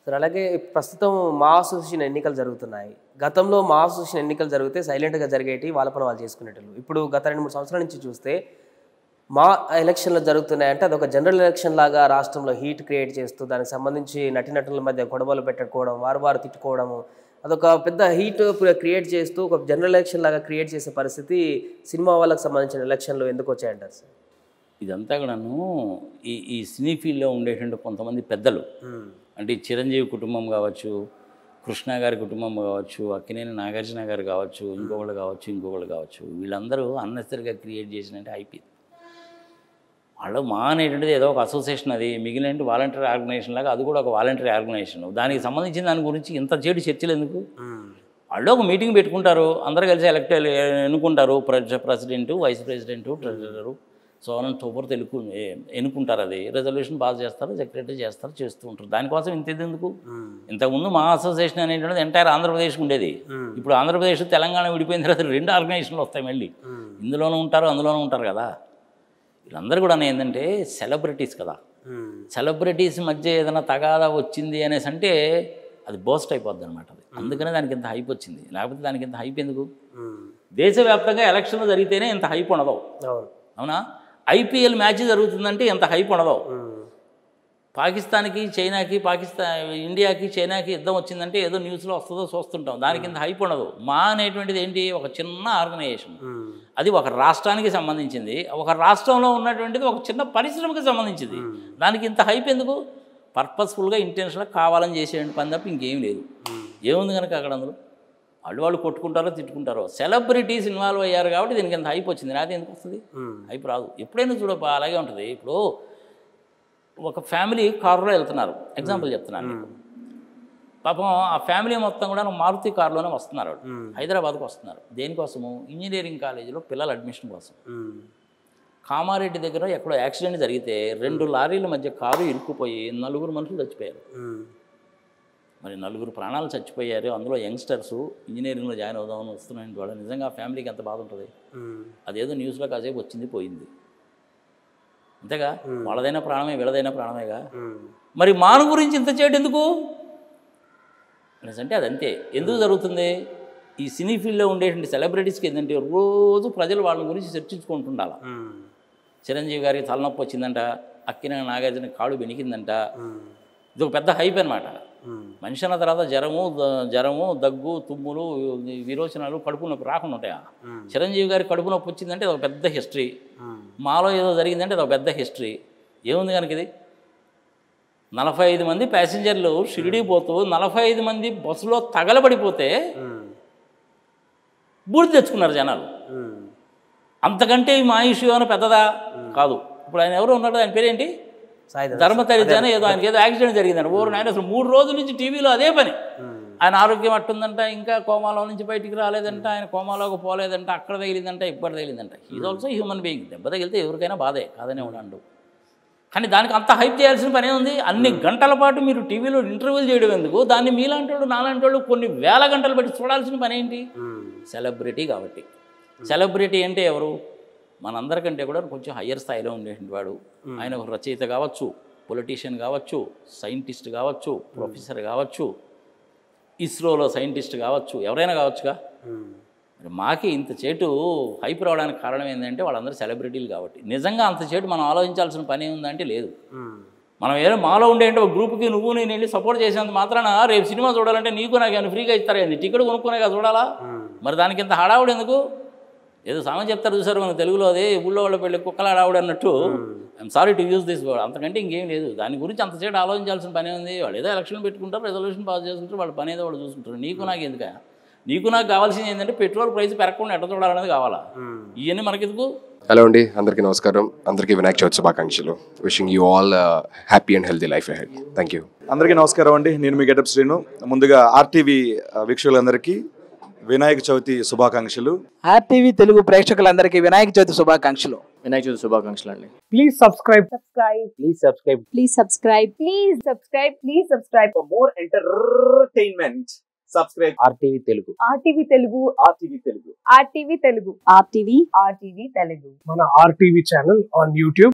Sir అలాగే ప్రస్తుతం మా అసోసియేషన్ ఎన్నికలు జరుగుతున్నాయి గతంలో మా అసోసియేషన్ ఎన్నికలు జరిగితే సైలెంట్గా జరిగేటి వాళ్ళ పని వాళ్ళు చేసుకునేటోళ్ళు ఇప్పుడు గత రెండు మూడు సంవత్సరాల నుంచి చూస్తే మా ఎలక్షన్లు జరుగుతున్నాయంటే అదొక జనరల్ ఎలక్షన్ లాగా రాష్ట్రంలో హీట్ క్రియేట్ చేస్తూ దానికి సంబంధించి నటీనటుల మధ్య గొడవలు పెట్టుకోవడం వారు వారు తిట్టుకోవడము అదొక పెద్ద హీట్ క్రియేట్ చేస్తూ ఒక జనరల్ ఎలక్షన్ లాగా క్రియేట్ చేసే పరిస్థితి సినిమా వాళ్ళకి సంబంధించిన ఎలక్షన్లు ఎందుకు వచ్చాయంటారు సార్ ఇదంతా కూడాను ఈ ఈ సినీ ఫీల్డ్లో ఉండేటువంటి కొంతమంది పెద్దలు అంటే ఈ చిరంజీవి కుటుంబం కావచ్చు కృష్ణ గారి కుటుంబం కావచ్చు అక్కినేని నాగార్జున గారు కావచ్చు ఇంకొకళ్ళు కావచ్చు ఇంకొకళ్ళు కావచ్చు వీళ్ళందరూ అన్నెసరిగా క్రియేట్ చేసినట్టు ఐపీ వాళ్ళు మా అనేటువంటిది ఏదో ఒక అసోసియేషన్ అది మిగిలిన వాలంటీర్ ఆర్గనైజేషన్ లాగా అది కూడా ఒక వాలంటీర్ ఆర్గనైజేషన్ దానికి సంబంధించిన దాని గురించి ఇంత చెడు చర్చలు ఎందుకు వాళ్ళు ఒక మీటింగ్ పెట్టుకుంటారు అందరూ కలిసి ఎలక్ట్ ఎన్నుకుంటారు press president vice president treasurer so on and so forth ఎన్నుకు ఎన్నుకుంటారు అది రెజల్యూషన్ పాస్ చేస్తారు సెక్రటరీ చేస్తారు చేస్తూ ఉంటారు దానికోసం ఇంత ఇది ఎందుకు ఇంతకుముందు మా అసోసియేషన్ అనేటువంటిది ఎంటైర్ ఆంధ్రప్రదేశ్కి ఉండేది ఇప్పుడు ఆంధ్రప్రదేశ్ తెలంగాణ విడిపోయిన తర్వాత రెండు ఆర్గనైజేషన్లు వస్తాయి మళ్ళీ ఇందులోనూ ఉంటారు అందులోనూ ఉంటారు కదా వీళ్ళందరూ కూడా ఏంటంటే సెలబ్రిటీస్ కదా సెలబ్రిటీస్ మధ్య ఏదైనా తగాదా వచ్చింది అనేసి అంటే అది బోస్ట్ అయిపోద్ది అనమాట అది అందుకనే దానికి ఇంత హైప్ వచ్చింది లేకపోతే దానికి ఇంత హైప్ ఎందుకు దేశవ్యాప్తంగా ఎలక్షన్లు జరిగితేనే ఇంత హైప్ ఉండదు అవును అవునా ఐపీఎల్ మ్యాచ్ జరుగుతుందంటే ఎంత హైప్ ఉండదు పాకిస్తాన్కి చైనాకి పాకిస్తాన్ ఇండియాకి చైనాకి యుద్ధం వచ్చిందంటే ఏదో న్యూస్లో వస్తుందో చూస్తుంటాం దానికి ఇంత హైప్ ఉండదు మా అనేటువంటిది ఏంటి ఒక చిన్న ఆర్గనైజేషన్ అది ఒక రాష్ట్రానికి సంబంధించింది ఒక రాష్ట్రంలో ఉన్నటువంటిది ఒక చిన్న పరిశ్రమకి సంబంధించింది దానికి ఇంత హైప్ ఎందుకు పర్పస్ఫుల్గా ఇంటెన్షన్గా కావాలని చేసేటువంటి పని తప్ప ఇంకేం లేదు ఏముంది కనుక అక్కడ అందులో వాళ్ళు వాళ్ళు కొట్టుకుంటారో తిట్టుకుంటారో సెలబ్రిటీస్ ఇన్వాల్వ్ అయ్యారు కాబట్టి దీనికి ఎంత హైప్ వచ్చింది నాది ఎందుకు వస్తుంది హైప్ రాదు ఎప్పుడైనా చూడప్ప అలాగే ఉంటుంది ఇప్పుడు ఒక ఫ్యామిలీ కారులో వెళ్తున్నారు ఎగ్జాంపుల్ చెప్తున్నాను మీకు పాపం ఆ ఫ్యామిలీ మొత్తం కూడా మారుతి కారులోనే వస్తున్నారు వాళ్ళు హైదరాబాద్కు వస్తున్నారు దేనికోసము ఇంజనీరింగ్ కాలేజీలో పిల్లల అడ్మిషన్ కోసం కామారెడ్డి దగ్గర ఎక్కడో యాక్సిడెంట్ జరిగితే రెండు లారీల మధ్య కారు ఇరుక్కుపోయి నలుగురు మనుషులు చచ్చిపోయారు మరి నలుగురు ప్రాణాలు చచ్చిపోయారు అందులో యంగ్స్టర్స్ ఇంజనీరింగ్లో జాయిన్ అవుదామని వస్తున్నాయంటే వాళ్ళు నిజంగా ఆ ఫ్యామిలీకి ఎంత బాధ ఉంటుంది అదేదో న్యూస్లో కాసేపు వచ్చింది పోయింది అంతేగా వాళ్ళదైనా ప్రాణమే వీళ్ళదైనా ప్రాణమేగా మరి మాను గురించి ఇంత చేయడం ఎందుకు అంటే అదంతే ఎందుకు జరుగుతుంది ఈ సినీ ఫీల్డ్లో ఉండేటువంటి సెలబ్రిటీస్కి ఏంటంటే రోజు ప్రజలు వాళ్ళ గురించి చర్చించుకుంటుండాల చిరంజీవి గారికి తలనొప్పి వచ్చిందంట అక్కిన నాగార్జున కాళ్ళు బెనికిందంట ఇది ఒక పెద్ద హైప్ అనమాట మనిషి అన్న తర్వాత జ్వరము ద- జ్వరము దగ్గు తుమ్ములు ఈ విరోచనాలు కడుపు నొప్పి రాకుండా ఉంటాయా చిరంజీవి గారి కడుపు నొప్పి వచ్చిందంటే అది ఒక పెద్ద హిస్టరీ మాలో ఏదో జరిగిందంటే అది ఒక పెద్ద హిస్టరీ ఏముంది కనుక ఇది నలభై ఐదు మంది ప్యాసింజర్లు షిరిడి పోతూ నలభై ఐదు మంది బస్సులో తగలబడిపోతే బూడిద తెచ్చుకున్నారు జనాలు అంతకంటే ఈ మా ఇష్యూ ఏమైనా పెద్దదా కాదు ఇప్పుడు ఆయన ఎవరు ఉన్నాడు ఆయన పేరేంటి సాయి ధర్మతరిజన ఏదో ఆయనకి ఏదో యాక్సిడెంట్ జరిగిందండి ఊరు ఆయన అసలు మూడు రోజుల నుంచి టీవీలో అదే పని ఆయన ఆరోగ్యం అట్టుందంట ఇంకా కోమాలో నుంచి బయటికి రాలేదంట ఆయన కోమాలోకి పోలేదంట అక్కడ తగిలిందంట ఇక్కడ తగిలిందంట ఈజ్ ఆల్సో హ్యూమన్ బీయింగ్ దెబ్బ తగిలితే ఎవరికైనా బాధే కాదనే ఉండండు కానీ దానికి అంత హైప్ చేయాల్సిన పనే ఉంది అన్ని గంటల పాటు మీరు టీవీలో ఇంటర్వ్యూలు చేయడం ఎందుకు దాన్ని మీలాంటి వాళ్ళు నాలాంటి వాళ్ళు కొన్ని వేల గంటలు పెట్టి చూడాల్సిన పని ఏంటి సెలబ్రిటీ కాబట్టి సెలబ్రిటీ అంటే ఎవరు మనందరికంటే కూడా కొంచెం హయ్యర్ స్థాయిలో ఉండేటువంటి వాడు ఆయన ఒక రచయిత కావచ్చు పొలిటీషియన్ కావచ్చు సైంటిస్ట్ కావచ్చు ప్రొఫెసర్ కావచ్చు ఇస్రోలో సైంటిస్ట్ కావచ్చు ఎవరైనా కావచ్చుగా మరి మాకి ఇంత చేటు హైప్ రావడానికి కారణం ఏంటంటే వాళ్ళందరూ సెలబ్రిటీలు కాబట్టి నిజంగా అంత చేటు మనం ఆలోచించాల్సిన పని ఉందంటే లేదు మనం ఏదో మాలో ఉండే ఒక గ్రూప్కి నువ్వు నేను వెళ్ళి సపోర్ట్ చేసినంత మాత్రాన రేపు సినిమా చూడాలంటే నీకు నాకు ఏమైనా ఫ్రీగా ఇస్తారా ఏంది టికెట్ కొనుక్కునేగా చూడాలా మరి దానికి ఇంత హడావుడు ఎందుకు ఏదో సామెత చెప్తారు చూసారు మన తెలుగులో అదే ఊళ్ళో వాళ్ళ పెళ్ళి కుక్కల హడావుడు అన్నట్టు I'm sorry to use this word అంతకంటే ఇంకేం లేదు దాని గురించి అంత సేపు ఆలోచించాల్సిన పని ఉంది వాళ్ళు ఏదో ఎలక్షన్ పెట్టుకుంటారు రెజల్యూషన్ పాస్ చేసుకుంటారు వాళ్ళ పని ఏదో వాళ్ళు చూసుకుంటారు నీకు నాకు ఎందుక నీకు నాకు కావాల్సింది ఏంటంటే పెట్రోల్ ప్రైస్ పెరగకుండా ఎట్ట చూడాలనేది కావాలా ఇవన్నీ మనకెందుకు హలో అండి అందరికీ నమస్కారం అందరికీ వినాయక చవితి శుభాకాంక్షలు wishing you all happy and healthy life ahead thank you అందరికీ నమస్కారం అండి నేను మీ గెటప్ శ్రీను ముందుగా ఆర్టీవీ వీక్షకులందరికీ వినాయక చవితి శుభాకాంక్షలు ఆర్టీవీ తెలుగు ప్రేక్షకులందరికీ వినాయక చవితి శుభాకాంక్షలు వినాయక చవితి శుభాకాంక్షలు అండి Please subscribe. subscribe. Please subscribe. Please subscribe. Please subscribe. Please subscribe. For more entertainment, subscribe RTV Telugu. RTV Telugu. RTV Telugu. RTV Telugu. RTV. RTV Telugu. మన RTV channel on YouTube.